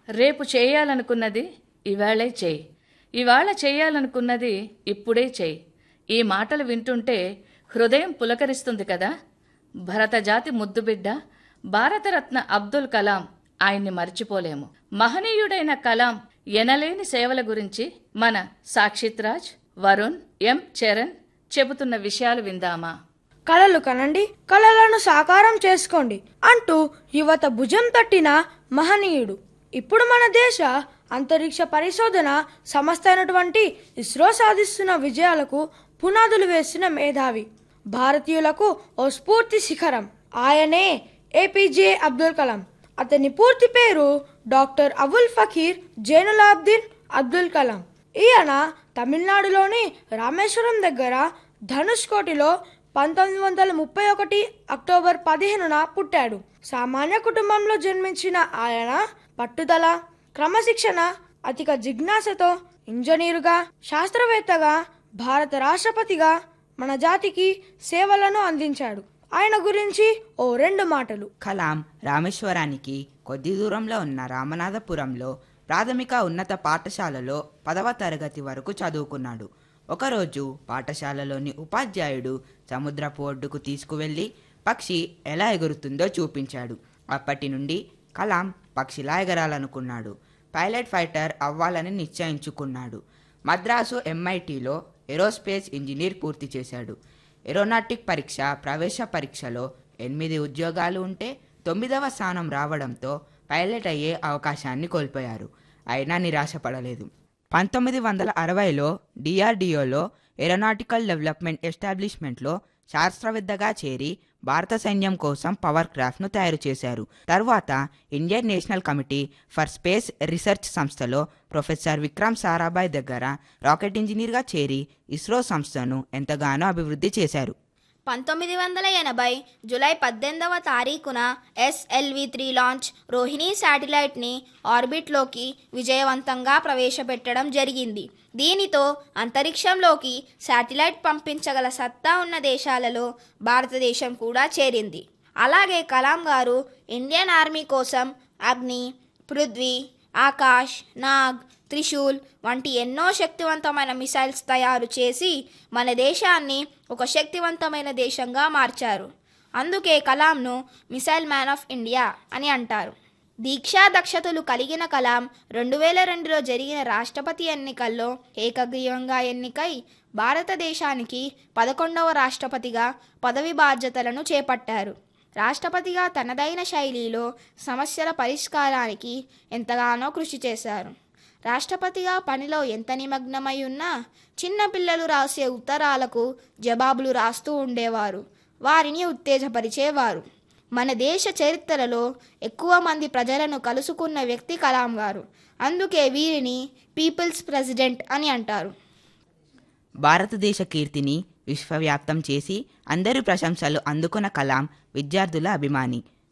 రేపు చేయాలనుకున్నది ఇవాళే చేయి ఇవాళ చేయాలనుకున్నది ఇప్పుడే చేయి ఈ మాటలు వింటుంటే హృదయం పులకరిస్తుంది కదా భరతజాతి ముద్దుబిడ్డ భారతరత్న అబ్దుల్ కలాం ఆయన్ని మర్చిపోలేము మహనీయుడైన కలాం ఎనలేని సేవల గురించి మన సాక్షిత్రాజ్ వరుణ్ ఎం చరణ్ చెబుతున్న విషయాలు విందామా కలలు కనండి కలలను సాకారం చేసుకోండి అంటూ యువత భుజం తట్టిన మహనీయుడు ఇప్పుడు మన దేశ అంతరిక్ష పరిశోధన సంస్థ అయినటువంటి ఇస్రో సాధిస్తున్న విజయాలకు పునాదులు వేసిన మేధావి భారతీయులకు ఓ స్ఫూర్తి శిఖరం ఆయనే ఏపీజే అబ్దుల్ కలాం అతని పూర్తి పేరు డాక్టర్ అబుల్ ఫకీర్ జైనులాబ్దిన్ అబ్దుల్ కలాం ఈయన తమిళనాడులోని రామేశ్వరం దగ్గర ధనుష్కోటిలో పంతొమ్మిది వందల ముప్పై ఒకటి అక్టోబర్ పదిహేనున పుట్టాడు సామాన్య కుటుంబంలో జన్మించిన ఆయన పట్టుదల క్రమశిక్షణ అధిక జిజ్ఞాసతో ఇంజనీరుగా శాస్త్రవేత్తగా భారత రాష్ట్రపతిగా మన జాతికి సేవలను అందించాడు ఆయన గురించి ఓ రెండు మాటలు కలాం రామేశ్వరానికి కొద్ది దూరంలో ఉన్న రామనాథపురంలో ప్రాథమిక ఉన్నత పాఠశాలలో పదవ తరగతి వరకు చదువుకున్నాడు ఒకరోజు పాఠశాలలోని ఉపాధ్యాయుడు సముద్రపు ఒడ్డుకు తీసుకువెళ్ళి పక్షి ఎలా ఎగురుతుందో చూపించాడు అప్పటి నుండి కలాం పక్షిలా ఎగరాలనుకున్నాడు పైలట్ ఫైటర్ అవ్వాలని నిశ్చయించుకున్నాడు మద్రాసు ఎంఐటిలో ఏరోస్పేస్ ఇంజనీర్ పూర్తి చేశాడు ఏరోనాటిక్ పరీక్ష ప్రవేశ పరీక్షలో ఎనిమిది ఉద్యోగాలు ఉంటే తొమ్మిదవ స్థానం రావడంతో పైలట్ అయ్యే అవకాశాన్ని కోల్పోయారు అయినా నిరాశపడలేదు పంతొమ్మిది వందల అరవైలో డిఆర్డిఓలో ఏరోనాటికల్ డెవలప్మెంట్ ఎస్టాబ్లిష్మెంట్లో శాస్త్రవేత్తగా చేరి భారత సైన్యం కోసం పవర్ క్రాఫ్ట్ను తయారు చేశారు తర్వాత Indian National Committee for Space Research సంస్థలో ప్రొఫెసర్ విక్రమ్ సారాభాయ్ దగ్గర రాకెట్ ఇంజనీర్గా చేరి ఇస్రో సంస్థను ఎంతగానో అభివృద్ధి చేశారు పంతొమ్మిది వందల ఎనభై జూలై పద్దెనిమిదవ తారీఖున ఎస్ఎల్వి త్రీ లాంచ్ రోహిణి శాటిలైట్ని ఆర్బిట్లోకి విజయవంతంగా ప్రవేశపెట్టడం జరిగింది దీనితో అంతరిక్షంలోకి శాటిలైట్ పంపించగల సత్తా ఉన్న దేశాలలో భారతదేశం కూడా చేరింది అలాగే కలాం గారు ఇండియన్ ఆర్మీ కోసం అగ్ని పృథ్వీ ఆకాష్ నాగ్ త్రిశూల్ వంటి ఎన్నో శక్తివంతమైన మిసైల్స్ తయారు చేసి మన దేశాన్ని ఒక శక్తివంతమైన దేశంగా మార్చారు అందుకే కలాంను మిసైల్ మ్యాన్ ఆఫ్ ఇండియా అని అంటారు దీక్షా దక్షతలు కలిగిన కలాం రెండు వేల రెండులో జరిగిన రాష్ట్రపతి ఎన్నికల్లో ఏకగ్రీవంగా ఎన్నికై భారతదేశానికి పదకొండవ రాష్ట్రపతిగా పదవి బాధ్యతలను చేపట్టారు రాష్ట్రపతిగా తనదైన శైలిలో సమస్యల పరిష్కారానికి ఎంతగానో కృషి చేశారు రాష్ట్రపతిగా పనిలో ఎంత నిమగ్నమై ఉన్నా చిన్నపిల్లలు రాసే ఉత్తరాలకు జవాబులు రాస్తూ ఉండేవారు వారిని ఉత్తేజపరిచేవారు మన దేశ చరిత్రలో ఎక్కువ మంది ప్రజలను కలుసుకున్న వ్యక్తి కలాం గారు అందుకే వీరిని పీపుల్స్ ప్రెసిడెంట్ అని అంటారు భారతదేశ కీర్తిని విశ్వవ్యాప్తం చేసి అందరి ప్రశంసలు అందుకున్న కలాం విద్యార్థుల అభిమాని